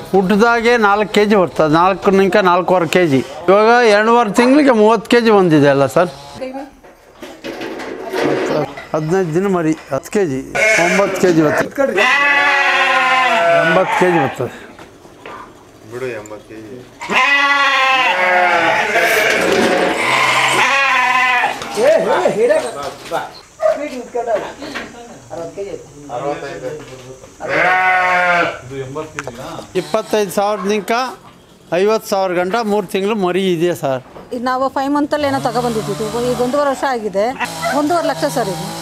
ಹುಟ್ಟಿದಾಗೆ ನಾಲ್ಕು K G ಬರ್ತದೆ ನಾಲ್ಕು ನಿಂಕ ನಾಲ್ಕೂವರೆ ಕೆ ಜಿ ಇವಾಗ ಎರಡೂವರೆ ತಿಂಗಳಿಗೆ ಮೂವತ್ತು ಕೆ ಜಿ ಬಂದಿದೆ ಅಲ್ಲ ಸರ್ ಹದಿನೈದು ದಿನ ಮರಿ ಹತ್ತು ಕೆ ಜಿ ಒಂಬತ್ತು ಕೆ ಜಿ ಬರ್ತದೆ ಎಂಬತ್ತು ಕೆ ಜಿ ಬರ್ತದೆ ಬಿಡು ಎಂಬತ್ತು ಕೆ ಜಿ ಇಪ್ಪತ್ತೈದು ಸಾವಿರದಿಂದ ಐವತ್ತು ಸಾವಿರ ಗಂಟ ಮೂರು ತಿಂಗಳು ಮರಿ ಇದೆ ಸರ್ ಈಗ ನಾವು ಫೈವ್ ಮಂತಲ್ಲಿ ಏನೋ ತಗೊಬಂದಿದ್ದು ಈಗ ಒಂದೂವರೆ ವರ್ಷ ಆಗಿದೆ ಒಂದೂವರೆ ಲಕ್ಷ ಸರ್ ಇದು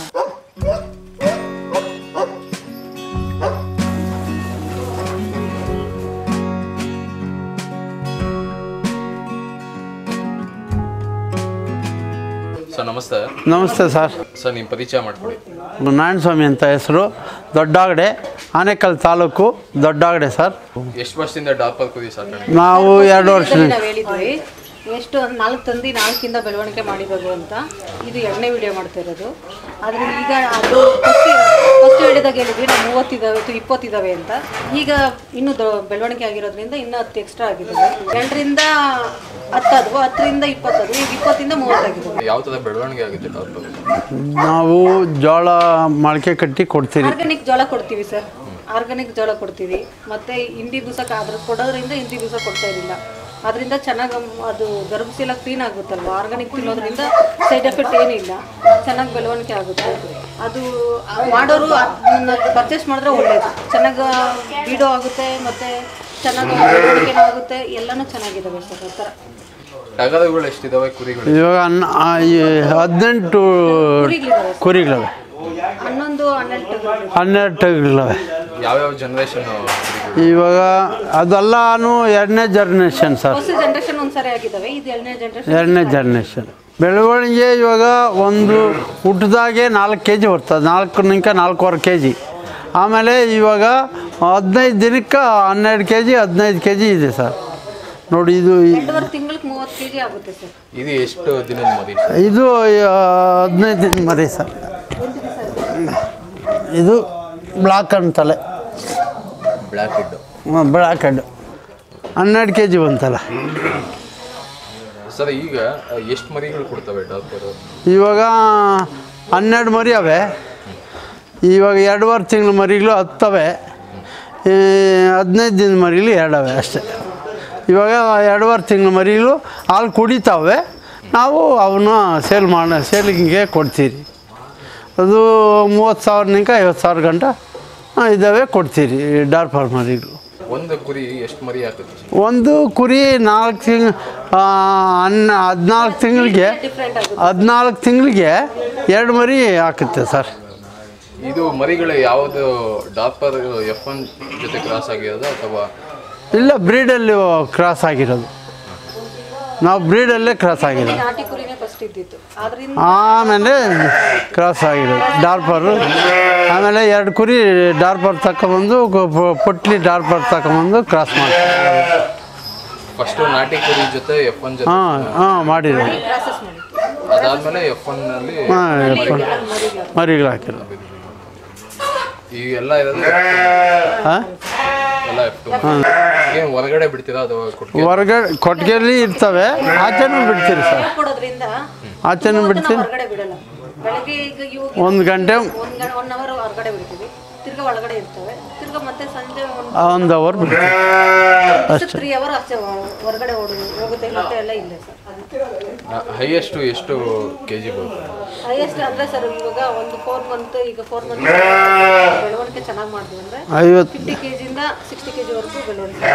ಸರ್ ನಮಸ್ತೆ ನಮಸ್ತೆ ಸರ್ ಸರ್ ನಿಮ್ಮ ಪರಿಚಯ ಮಾಡ್ಕೊಡಿ ನಾರಾಯಣ ಸ್ವಾಮಿ ಅಂತ ಹೆಸರು ದೊಡ್ಡಾಗಡೆ ಆನೇಕಲ್ ತಾಲೂಕು ದೊಡ್ಡಾಗಡೆ ಸರ್ ಎಷ್ಟು ವರ್ಷದಿಂದ ಡಾಪರ್ ಕುರಿ ಸಾಕಣೆ ನಾವು ಎರಡು ವರ್ಷ ನಾವು ಹೇಳಿದ್ವಿ ಎಷ್ಟು ಒಂದು ನಾಲ್ಕು ತಂದು ನಾಲ್ಕಿಂದ ಬೆಳವಣಿಗೆ ಮಾಡಿಬೇಕು ಅಂತ ಇದು ಎರಡನೇ ವಿಡಿಯೋ ಮಾಡ್ತಾ ಇರೋದು ಆದರೆ ಈಗ ಅದು ಫಸ್ಟ್ ಫಸ್ಟ್ ಹೇಳಿದಾಗ ಹೇಳಿದ್ವಿ ನಾವು ಮೂವತ್ತಿದ್ದಾವೆ ಅಥವಾ ಇಪ್ಪತ್ತಿದ್ದಾವೆ ಅಂತ ಈಗ ಇನ್ನೂ ದೊ ಬೆಳವಣಿಗೆ ಆಗಿರೋದ್ರಿಂದ ಇನ್ನೂ ಹತ್ತು ಎಕ್ಸ್ಟ್ರಾ ಆಗಿದ್ದಾವೆ ಎರಡರಿಂದ ಹತ್ತಾದವು ಹತ್ತರಿಂದ ಇಪ್ಪತ್ತದು ಈಗ ಇಪ್ಪತ್ತಿಂದ ಮೂವತ್ತಾಗಿದ್ದಾವೆ ಯಾವ ಥರ ಬೆಳವಣಿಗೆ ಆಗುತ್ತೆ ಡಾಪರ್ ನಾವು ಜೋಳ ಮೊಳಕೆ ಕಟ್ಟಿ ಕೊಡ್ತೀರಿ ಆರ್ಗಾನಿಕ್ ಜೋಳ ಕೊಡ್ತೀವಿ ಸರ್ ಆರ್ಗಾನಿಕ್ ಜೋಳ ಕೊಡ್ತೀವಿ ಮತ್ತೆ ಹಿಂಡಿ ಬೂಸ ಅದ್ರ ಕೊಡೋದ್ರಿಂದ ಹಿಂಡಿ ಬೂಸ ಕೊಡ್ತಾ ಇರಲಿಲ್ಲ ಅದರಿಂದ ಚೆನ್ನಾಗಿ ಅದು ಗರ್ಭಶೀಲ ಕ್ಲೀನ್ ಆಗುತ್ತಲ್ವ ಆರ್ಗಾನಿಕ್ ತಿನ್ನೋದ್ರಿಂದ ಸೈಡ್ ಎಫೆಕ್ಟ್ ಏನಿಲ್ಲ ಚೆನ್ನಾಗಿ ಬೆಳವಣಿಗೆ ಆಗುತ್ತೆ ಅದು ಮಾಡೋರು ಅದನ್ನ ಪರ್ಚೇಸ್ ಮಾಡಿದ್ರೆ ಒಳ್ಳೇದು ಚೆನ್ನಾಗಿ ಬೀಡೋ ಆಗುತ್ತೆ ಮತ್ತೆ ಚೆನ್ನಾಗಿ ಬೆಳವಣಿಗೆನೂ ಆಗುತ್ತೆ ಎಲ್ಲನೂ ಚೆನ್ನಾಗಿದ್ದಾವೆ ಸರ್ ಆ ಥರ ಟಗರುಗಳು ಎಷ್ಟಿದಾವೆ ಕುರಿಗಳು ಇವಾಗ ಹನ್ನ ಆ, ಈ ಹದಿನೆಂಟು ಕುರಿಗಳಿದ್ದಾವೆ ಕುರಿಗಳಿವೆ ಹನ್ನೊಂದು ಹನ್ನೆರಡು ಹನ್ನೆರಡು ಟಗಳಿವೆ ಯಾವ್ಯಾವ ಜನ್ರೇಷನ್ ಕುರಿಗಳು ಇವಾಗ ಅದೆಲ್ಲಾನು ಎರಡನೇ ಜರ್ನೇಷನ್ ಸರ್ ಹೊಸ ಜನ್ರೇಷನ್ ಒಂದ್ಸರಿ ಆಗಿದ್ದಾವೆ ಇದು ಎರಡನೇ ಜನ್ರೇಷನ್ ಎರಡನೇ ಜರ್ನೇಷನ್ ಬೆಳವಣಿಗೆ ಇವಾಗ ಒಂದು ಹುಟ್ಟಿದಾಗೆ ನಾಲ್ಕು ಕೆ ಜಿ ಬರ್ತದೆ ನಾಲ್ಕು ನಿಂಕ ನಾಲ್ಕೂವರೆ ಕೆ ಜಿ ಆಮೇಲೆ ಇವಾಗ ಹದಿನೈದು ದಿನಕ್ಕೆ ಹನ್ನೆರಡು ಕೆ ಜಿ ಹದಿನೈದು ಕೆ ಜಿ ಇದೆ ಸರ್ ನೋಡಿ ಇದು ಎರಡೂವರೆ ತಿಂಗಳಿಗೆ ಮೂವತ್ತು ಕೆ ಜಿ ಆಗುತ್ತೆ ಸರ್ ಇದು ಎಷ್ಟು ದಿನದ ಮರಿ ಇದು ಆ, ಹದಿನೈದು ದಿನ ಮರಿ ಸರ್ ಇದು ಬ್ಲಾಕ್ ಅಂತಲೆ ಬ್ಲ್ಯಾಕ್ ಹೆಡ್ ಬ್ಲಾಕ್ ಹೆಡ್ ಹನ್ನೆರಡು ಕೆ ಜಿ ಬಂತಲ್ಲ ಸರ್ ಈಗ ಎಷ್ಟು ಮರಿಗಳು ಕೊಡ್ತವೆ ಡಾಪರ್ ಇವಾಗ ಹನ್ನೆರಡು ಮರಿ ಅವೆ ಇವಾಗ ಎರಡೂವರೆ ತಿಂಗಳು ಮರಿಗಳು ಹತ್ತವೆ ಈ ಹದಿನೈದು ದಿನ ಮರಿಗಳು ಎರಡವೆ ಅಷ್ಟೇ ಇವಾಗ ಎರಡೂವರೆ ತಿಂಗಳು ಮರಿಗಳು ಹಾಲು ಕುಡಿತಾವೆ ನಾವು ಅವನ್ನ ಸೇಲ್ ಮಾಡ ಸೇಲಿಂಗಿಗೆ ಕೊಡ್ತೀರಿ ಅದು ಮೂವತ್ತು ಸಾವಿರನಿಂದ ಐವತ್ತು ಸಾವಿರ ಗಂಟ ಆ, ಇದ್ದಾವೆ ಕೊಡ್ತೀರಿ ಡಾರ್ಫರ್ ಮರಿಗಳು ಒಂದು ಕುರಿ ಎಷ್ಟು ಮರಿ ಹಾಕುತ್ತೆ ಸರ್? ಒಂದು ಕುರಿ ನಾಲ್ಕು ತಿಂಗ್ ಹನ್ನ ಹದಿನಾಲ್ಕು ತಿಂಗಳಿಗೆ ಹದಿನಾಲ್ಕು ತಿಂಗಳಿಗೆ ಎರಡು ಮರಿ ಹಾಕುತ್ತೆ ಸರ್ ಇದು ಮರಿಗಳು ಯಾವುದು ಡಾಪರ್ ಎಫ್ ಒನ್ ಜೊತೆ ಕ್ರಾಸ್ ಆಗಿರೋದು ಅಥವಾ ಇಲ್ಲ ಬ್ರೀಡಲ್ಲಿ ಕ್ರಾಸ್ ಆಗಿರೋದು ನಾವು ಬ್ರೀಡಲ್ಲೇ ಕ್ರಾಸ್ ಆಗಿರೋದು ನಾಟಿ ಕುರಿನೇ ಫಸ್ಟ್ ಇದ್ದಿತ್ತು ಆದ್ರಿಂದ ಆಮೇಲೆ ಕ್ರಾಸ್ ಆಗಿರೋದು ಡಾರ್ಪರು ಆಮೇಲೆ ಎರಡು ಕುರಿ ಡಾರ್ಪರ್ ತಗೊಂಬಂದು ಗೊ- ಪೊಟ್ಲಿ ಡಾರ್ಪರ್ ತಗೊಂಬಂದು ಕ್ರಾಸ್ ಮಾಡ್ತಾರೆ ಫಸ್ಟ್ ನಾಟಿ ಕುರಿ ಜೊತೆ ಎಫ್ ಒನ್ ಜೊತೆ ಹಾಂ ಹಾಂ ಮಾಡಿರೋದು ಪ್ರಾಸೆಸ್ ಮಾಡಿ ಅದಾದ್ಮೇಲೆ ಎಫ್ ಒನ್ ನಲ್ಲಿ ಹಾಂ ಮರಿಗಳು ಹಾಕಿರೋದು ಈ ಎಲ್ಲ ಇರೋದು ಹಾಂ ಎಲ್ಲ ಎಫ್ ಟು ಏನು ಹೊರಗಡೆ ಬಿಡ್ತೀರಾ ಅಥವಾ ಕೊಟ್ಟಿಗೆ ಹೊರಗಡೆ ಕೊಟ್ಟಿಗೆಯಲ್ಲಿ ಇರ್ತವೆ ಆಚೆನೂ ಬಿಡ್ತೀರಿ ಸರ್ ಕೊಡೋದ್ರಿಂದ ಆಚೆನೂ ನಾವು ಬಿಡ್ತೀರಿ ಹೊರಗಡೆ ಬಿಡಲ್ಲ ಬೆಳಗ್ಗೆ ಈಗ ಇವಾಗ ಒಂದು ಗಂಟೆ ಒಂದ್ ಒನ್ ಅವರ್ ಹೊರಗಡೆ ಬಿಡ್ತೀವಿ ತಿರ್ಗಾ ಒಳಗಡೆ ಇರ್ತವೆ ತಿರ್ಗಾ ಮತ್ತೆ ಸಂಜೆ ಒಂದು ಅವರ್ ಬಿಡ್ತೀವಿ ಒಂದು ತ್ರೀ ಅವರ್ ಅಷ್ಟೇ ಹೊ- ಹೊರಗಡೆ ಓಡಿ ಹೋಗುತ್ತೆ ಮತ್ತೆ ಎಲ್ಲ ಇಲ್ಲೇ ಸರ್ ಹೈಯೆಸ್ಟು ಎಷ್ಟು ಕೆ ಜಿ ಬರುತ್ತೆ ಹೈಯೆಸ್ಟ್ ಅಂದ್ರೆ ಸರ್ ಇವಾಗ ಒಂದು ಫೋರ್ ಮಂತ್ ಈಗ ಫೋರ್ ಮಂತ್ ಬೆಳವಣಿಗೆ ಚೆನ್ನಾಗಿ ಮಾಡಿದ್ವಿ ಅಂದ್ರೆ ಐವತ್ತು ಫಿಫ್ಟಿ ಕೆ ಜಿಯಿಂದ ಸಿಕ್ಸ್ಟಿ ಕೆ ಜಿವರೆಗೂ ಬೆಳವಣಿಗೆ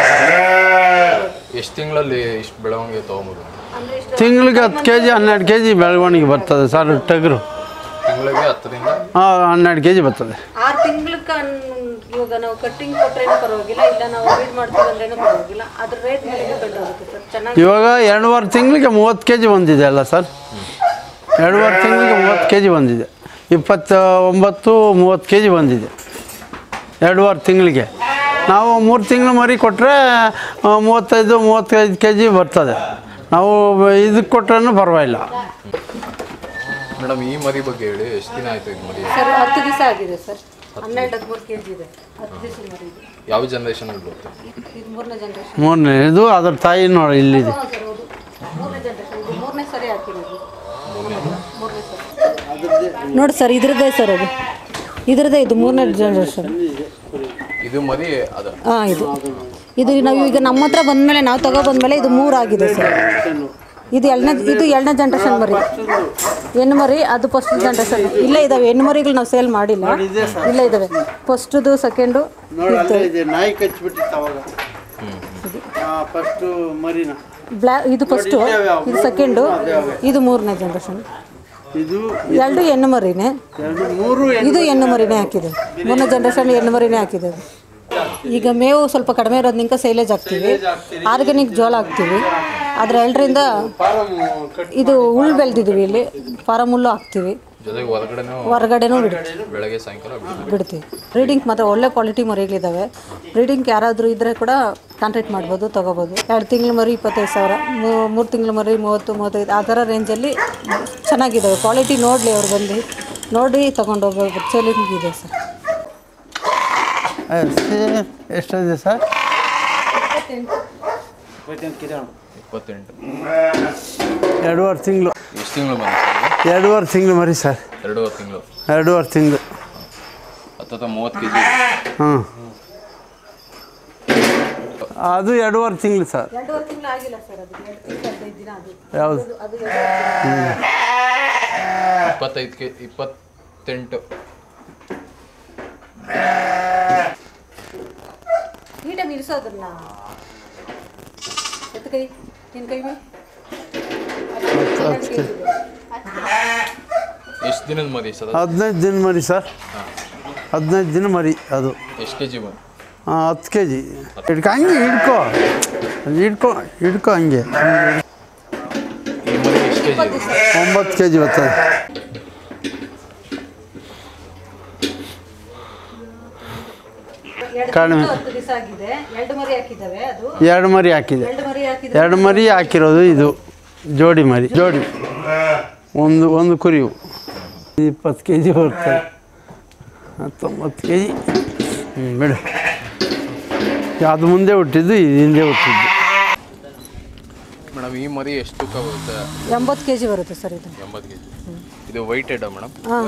ಎಷ್ಟು ತಿಂಗಳಲ್ಲಿ ಇಷ್ಟು ಬೆಳವಣಿಗೆ ತೊಗೊಬೋದು ಅಂದ್ರೆ ಇಷ್ಟು ತಿಂಗಳಿಗೆ ಹತ್ತು ಕೆ ಜಿ ಹನ್ನೆರಡು ಕೆ ಜಿ ಬೆಳವಣಿಗೆ ಬರ್ತದೆ ಸರ್ ಟಗರು ತಿಂಗಳಿಗೆ ಹತ್ತರಿಂದ ಹಾಂ ಹನ್ನೆರಡು ಕೆ ಜಿ ಬರ್ತದೆ ಆರು ತಿಂಗ್ಳಕ್ಕೆ ಇವಾಗ ನಾವು ಕಟ್ಟಿಂಗ್ ಕೊಟ್ರೇನು ಪರವಾಗಿಲ್ಲ ಇಲ್ಲ ನಾವು ರೀಡ್ ಮಾಡ್ತೀವಿ ಅಂದ್ರೇನು ಪರವಾಗಿಲ್ಲ ಅದ್ರ ರೇಟ್ ಮೇಲೆ ಡಿಪೆಂಡ್ ಆಗುತ್ತೆ ಸರ್ ಚೆನ್ನಾಗಿ ಇವಾಗ ಎರಡೂವರೆ ತಿಂಗಳಿಗೆ ಮೂವತ್ತು ಕೆ ಜಿ ಬಂದಿದೆ ಅಲ್ಲ ಸರ್ ಎರಡೂವರೆ ತಿಂಗಳಿಗೆ ಮೂವತ್ತು ಕೆ ಜಿ ಬಂದಿದೆ ಇಪ್ಪತ್ತ ಒಂಬತ್ತು ಮೂವತ್ತು ಕೆ ಜಿ ಬಂದಿದೆ ಎರಡೂವರೆ ತಿಂಗಳಿಗೆ ನಾವು ಮೂರು ತಿಂಗಳು ಮರಿ ಕೊಟ್ಟರೆ ಮೂವತ್ತೈದು ಮೂವತ್ತೈದು ಕೆ ಜಿ ಬರ್ತದೆ ನಾವು ಇದಕ್ಕೆ ಕೊಟ್ರೂ ಪರವಾಗಿಲ್ಲ ಮೇಡಮ್ ಈ ಮರಿ ಬಗ್ಗೆ ಹೇಳಿ ಎಷ್ಟು ದಿನ ಆಯ್ತು ಇದು ಮರಿ ಸರ್ ಹತ್ತು ದಿವಸ ಆಗಿದೆ ಸರ್ ಹನ್ನೆರಡು ಹದಿಮೂರು ಕೆ ಜಿ ಇದೆ ಹತ್ತು ದಿವಸ ಮರಿ ಇದೆ ಯಾವ ಜನರೇಷನ್ ಬರುತ್ತೆ ಇದು ಮೂರನೇ ಜನ್ರೇಷನ್ ಮೂರನೇ ಇದು ಅದ್ರ ತಾಯಿ ನೋಡಿ ಇಲ್ಲಿದೆ ಸರ್ ಹೌದು ಮೂರನೇ ಜನ್ರೇಷನ್ ಇದು ಮೂರನೇ ಸರಿ ಹಾಕಿರೋದು ಮೂರನೇ ಸರಿ ನೋಡಿ ಸರ್ ಇದ್ರದ್ದೇ ಸರ್ ಅದು ಇದ್ರದ್ದೇ ಇದು ಮೂರನೇ ಜನ್ರೇಷನ್ ಇದು ಮರಿ ಅದ ಹಾಂ ಇದು ಇದು ನಾವು ಈಗ ನಮ್ಮ ಹತ್ರ ಬಂದಮೇಲೆ ನಾವು ತಗೋ ಬಂದಮೇಲೆ ಇದು ಮೂರು ಆಗಿದೆ ಸರ್ ಇದು ಎರಡನೇ ಇದು ಎರಡನೇ ಜನ್ರೇಷನ್ ಮರಿ ಹೆಣ್ಣು ಮರಿ ಅದು ಫಸ್ಟ್ ಜನ್ರೇಷನ್ ಇಲ್ಲೇ ಇದಾವೆ ಹೆಣ್ಣು ಮರಿಗಳು ನಾವು ಸೇಲ್ ಮಾಡಿಲ್ಲ ಇಲ್ಲೇ ಇದಾವೆ ಫಸ್ಟದು ಸೆಕೆಂಡು ನೋಡಿ ಇದೆ ನಾಯಿ ಕಚ್ಚಿಬಿಟ್ಟಿತ್ತು ಅವಾಗ ಫಸ್ಟು ಮರಿನ ಬ್ಲ್ಯಾ ಇದು ಫಸ್ಟು ಇದು ಸೆಕೆಂಡು ಇದು ಮೂರನೇ ಜನ್ರೇಷನ್ ಇದು ಎರಡು ಹೆಣ್ಣು ಮರಿನೇ ಎರಡು ಮೂರು ಇದು ಹೆಣ್ಣು ಮರಿನೇ ಹಾಕಿದೆ ಮೂರನೇ ಜನ್ರೇಷನ್ ಹೆಣ್ಣು ಮರಿನೇ ಹಾಕಿದೆ ಅದು. ಈಗ ಮೇವು ಸ್ವಲ್ಪ ಕಡಿಮೆ ಇರೋದ್ನಿಂಕ ಸೈಲೇಜ್ ಹಾಕ್ತೀವಿ ಆರ್ಗ್ಯಾನಿಕ್ ಜೋಳ ಹಾಕ್ತೀವಿ ಅದ್ರ ಎರಡರಿಂದ ಇದು ಹುಲ್ ಬೆಳೆದಿದ್ದೀವಿ ಇಲ್ಲಿ ಫಾರಮ್ ಹುಲ್ಲು ಹಾಕ್ತೀವಿ ಜೊತೆಗೆ ಹೊರಗಡೆನೂ ಹೊರಗಡೆನೂ ಬಿಡ್ತೀವಿ ಬೆಳಗ್ಗೆ ಸಾಯಂಕಾಲ ಬಿಡ್ತೀವಿ ಬಿಡ್ತೀವಿ ಬ್ರೀಡಿಂಗ್ ಮಾತ್ರ ಒಳ್ಳೆ ಕ್ವಾಲಿಟಿ ಮರಿಗಳಿದ್ದಾವೆ ಬ್ರೀಡಿಂಗ್ ಯಾರಾದರೂ ಇದ್ದರೆ ಕೂಡ ಕಾಂಟ್ಯಾಕ್ಟ್ ಮಾಡ್ಬೋದು ತೊಗೋಬೋದು ಎರಡು ತಿಂಗಳ ಮರಿ ಇಪ್ಪತ್ತೈದು ಸಾವಿರ ಮೂರು ತಿಂಗಳ ಮರಿ ಮೂವತ್ತು ಮೂವತ್ತೈದು ಆ ಥರ ರೇಂಜಲ್ಲಿ ಚೆನ್ನಾಗಿದ್ದಾವೆ ಕ್ವಾಲಿಟಿ ನೋಡಲಿ ಅವ್ರು ಬಂದು ನೋಡಿ ತೊಗೊಂಡು ಹೋಗ್ಬೋದು ಸೇಲಿಂಗ್ ಇದೆ ಸರ್ ಎಷ್ಟಿದೆ ಸರ್ ಇಪ್ಪತ್ತೆಂಟು ಎರಡೂವರೆ ತಿಂಗಳು ಎಷ್ಟು ತಿಂಗಳು ಬಂದ ಸರ್ ಎರಡೂವರೆ ತಿಂಗಳು ಮರಿ ಸರ್ ಎರಡೂವರೆ ತಿಂಗಳು ಎರಡೂವರೆ ತಿಂಗಳು ಹತ್ತತ್ರ ಮೂವತ್ತು ಕೆ ಜಿ ಹಾಂ ಅದು ಎರಡೂವರೆ ತಿಂಗಳು ಸರ್ ಎರಡೂವರೆ ತಿಂಗಳು ಆಗಿಲ್ಲ ಸರ್ ಅದು ಎರಡು ತಿಂಗಳು ಹದಿನೈದು ದಿನ ಅದು ಯಾವುದು ಅದು ಇಪ್ಪತ್ತೈದು ಕೆ ಇಪ್ಪತ್ತೆಂಟು ನೀಟಾಗಿ ನಿಲ್ಲಿಸೋದನ್ನ ಎತ್ತು ಕೈ ನಿನ್ನ ಕೈ ಮೇಲೆ ಎಷ್ಟು ದಿನದ ಮರಿ ಸರ್ ಅದು? ಹದಿನೈದು ದಿನ ಮರಿ ಸರ್ ಹದಿನೈದು ದಿನ ಮರಿ ಅದು ಎಷ್ಟು ಕೆ ಜಿ ಬಂದು ಹಾಂ ಹತ್ತು ಕೆ ಜಿ ಹಿಡ್ಕೊ ಹಂಗೆ ಹಿಡ್ಕೊ ಹಿಡ್ಕೊ ಹಿಡ್ಕೊ ಹಂಗೆ ಈ ಮರಿ ಎಷ್ಟು ಕೆ ಜಿ ಒಂಬತ್ತು ಕೆ ಜಿ ಬರ್ತದೆ ಎರಡು ಕಡಿಮೆ. ತಿಂಗಳು ಹತ್ತು ದಿವಸ ಆಗಿದೆ ಎರಡು ಮರಿ ಹಾಕಿದ್ದಾವೆ ಅದು ಎರಡು ಮರಿ ಹಾಕಿದೆ ಎರಡು ಮರಿ ಹಾಕಿದ್ರೆ ಎರಡು ಮರಿ ಹಾಕಿರೋದು ಇದು ಜೋಡಿ ಮರಿ ಜೋಡಿ ಒಂದು ಒಂದು ಕುರಿವು ಇಪ್ಪತ್ತು ಕೆ ಜಿ ಬರ್ತದೆ ಹತ್ತೊಂಬತ್ತು ಕೆ ಜಿ ಹ್ಞೂ ಬಿಡು ಅದು ಮುಂದೆ ಹುಟ್ಟಿದ್ದು ಇದು ಹಿಂದೆ ಹುಟ್ಟಿದ್ದು ಮೇಡಮ್ ಈ ಮರಿ ಎಷ್ಟು ತೂಕ ಬರುತ್ತೆ ಎಂಬತ್ತು ಕೆ ಜಿ ಬರುತ್ತೆ ಸರ್ ಇದು ಎಂಬತ್ತು ಕೆ ಜಿ ಇದು ವೈಟ್ ಹೆಡ್ ಮೇಡಮ್ ಹಾಂ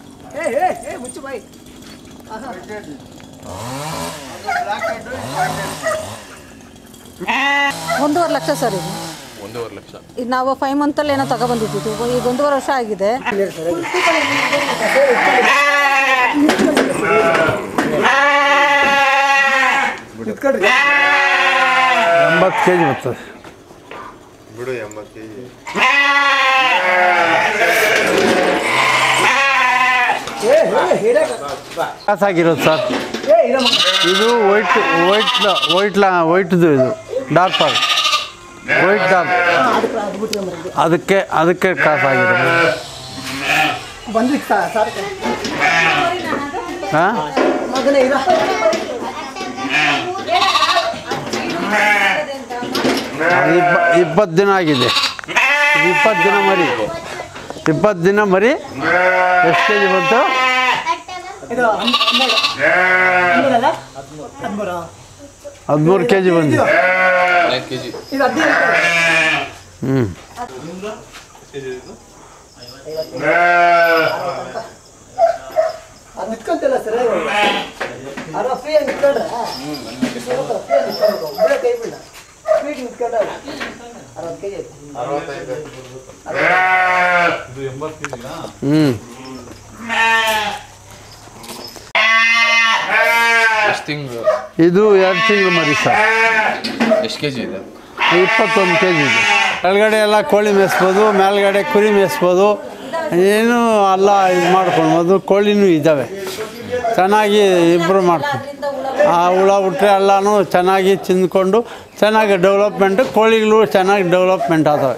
ಒಂದೂವರೆ ಲಕ್ಷ ಸರ್ ಇದು ಒಂದೂವರೆ ಲಕ್ಷ ಈಗ ನಾವು ಫೈವ್ ಮಂತಲ್ಲಿ ಏನೋ ತಗೊಬಂದಿದ್ದು ಈಗ ಒಂದೂವರೆ ವರ್ಷ ಆಗಿದೆ ಎಂಬತ್ತು ಕೆ ಜಿ ಬರ್ತದೆ ಬಿಡು ಎಂಬತ್ತು ಕೆ ಜಿ ಕಾಸಾಗಿರೋದು ಸರ್ ಇದು ವೈಟ್ ವೈಟ್ ವೈಟ್ ಲಾ ವೈಟ್ದು ಇದು ಡಾರ್ಕ್ ಪಾಲ್ ವೈಟ್ ಡಾರ್ಕ್ ಅದಕ್ಕೆ ಅದಕ್ಕೆ ಕಾಸಾಗಿರೋದು ಹಾಂ ಇಪ್ಪ ಇಪ್ಪತ್ತು ದಿನ ಆಗಿದೆ ಇದು ಇಪ್ಪತ್ತು ದಿನ ಮರಿ ಇಪ್ಪತ್ತು ದಿನ ಮರಿ ಎಷ್ಟು ಕೆ ಜಿ ಬಂತು ಹದಿಮೂರು ಕೆ ಜಿ ಬಂದಿದೆ ಐದು ಕೆ ಜಿ ಹ್ಞೂ ಹ್ಞೂ ಎಷ್ಟು ತಿಂಗಳು ಇದು ಎರಡು ತಿಂಗಳು ಮರಿ ಸರ್ ಎಷ್ಟು ಕೆ ಜಿ ಇದೆ ಇಪ್ಪತ್ತೊಂದು ಕೆ ಜಿ ಇದೆ ಕೆಳಗಡೆ ಎಲ್ಲ ಕೋಳಿ ಮೇಯಿಸ್ಬೋದು ಮೇಲ್ಗಡೆ ಕುರಿ ಮೇಯಿಸ್ಬೋದು ಏನು ಎಲ್ಲ ಇದು ಮಾಡ್ಕೊಳ್ಬೋದು ಕೋಳಿನೂ ಇದ್ದಾವೆ ಚೆನ್ನಾಗಿ ಇಬ್ಬರು ಮಾಡ್ಕೊಂಡು ಆ ಹುಳ ಹುಟ್ಟರೆ ಎಲ್ಲನೂ ಚೆನ್ನಾಗಿ ತಿಂದ್ಕೊಂಡು ಚೆನ್ನಾಗಿ ಡೆವಲಪ್ಮೆಂಟು ಕೋಳಿಗಳು ಚೆನ್ನಾಗಿ ಡೆವಲಪ್ಮೆಂಟ್ ಆದವೆ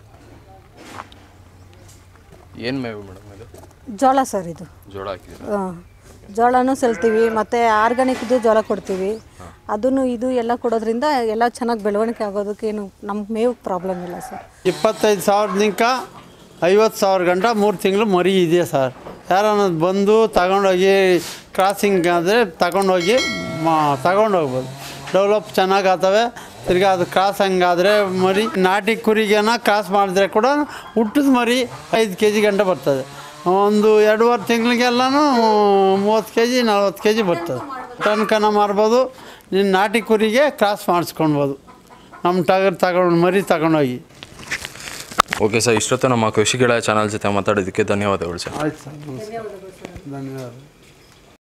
ಏನು ಮೇವು ಮೇಡಮ್ ಇದು ಜೋಳ ಸರ್ ಇದು ಜೋಳ ಹಾಕಿದ್ದೀರಾ ಹಾಂ ಜೋಳನೂ ಸೆಲ್ತೀವಿ ಮತ್ತು ಆರ್ಗಾನಿಕ್ದು ಜೋಳ ಕೊಡ್ತೀವಿ ಅದನ್ನು ಇದು ಎಲ್ಲ ಕೊಡೋದ್ರಿಂದ ಎಲ್ಲ ಚೆನ್ನಾಗಿ ಬೆಳವಣಿಗೆ ಆಗೋದಕ್ಕೇನು ನಮ್ಗೆ ಮೇವು ಪ್ರಾಬ್ಲಮ್ ಇಲ್ಲ ಸರ್ ಇಪ್ಪತ್ತೈದು ಸಾವಿರದಿಂದ ಐವತ್ತು ಸಾವಿರ ಗಂಟ ಮೂರು ತಿಂಗಳು ಮರಿ ಇದೆ ಸರ್ ಯಾರನ್ನ ಬಂದು ತಗೊಂಡೋಗಿ ಕ್ರಾಸಿಂಗ್ ಆದರೆ ತಗೊಂಡೋಗಿ ಮಾ ತಗೊಂಡು ಹೋಗ್ಬೋದು ಡೆವಲಪ್ ಚೆನ್ನಾಗಿ ಆಗ್ತವೆ ತಿರ್ಗಿ ಅದು ಕ್ರಾಸ್ ಹಂಗಾದರೆ ಮರಿ ನಾಟಿ ಕುರಿಗೆನ ಕ್ರಾಸ್ ಮಾಡಿದ್ರೆ ಕೂಡ ಹುಟ್ಟಿದ ಮರಿ ಐದು ಕೆ ಜಿ ಗಂಟೆ ಬರ್ತದೆ ಒಂದು ಎರಡೂವರೆ ತಿಂಗಳಿಗೆಲ್ಲನೂ ಮೂವತ್ತು ಕೆ ಜಿ ನಲ್ವತ್ತು ಕೆ ಜಿ ಬರ್ತದೆ ಟನ್ ಕನ ಮಾರ್ಬೋದು ನೀನು ನಾಟಿ ಕುರಿಗೆ ಕ್ರಾಸ್ ಮಾಡಿಸ್ಕೊಳ್ಬೋದು ನಮ್ಮ ಟಗರ್ ತಗೊಂಡು ಮರಿ ತಗೊಂಡೋಗಿ ಓಕೆ ಸರ್ ಇಷ್ಟೊತ್ತು ನಮ್ಮ ಕೃಷಿಗಳ ಚಾನಲ್ ಜೊತೆ ಮಾತಾಡೋದಕ್ಕೆ ಧನ್ಯವಾದಗಳು ಸರ್ ಆಯ್ತು ಸರ್ ನಮಸ್ಕಾರ ಧನ್ಯವಾದ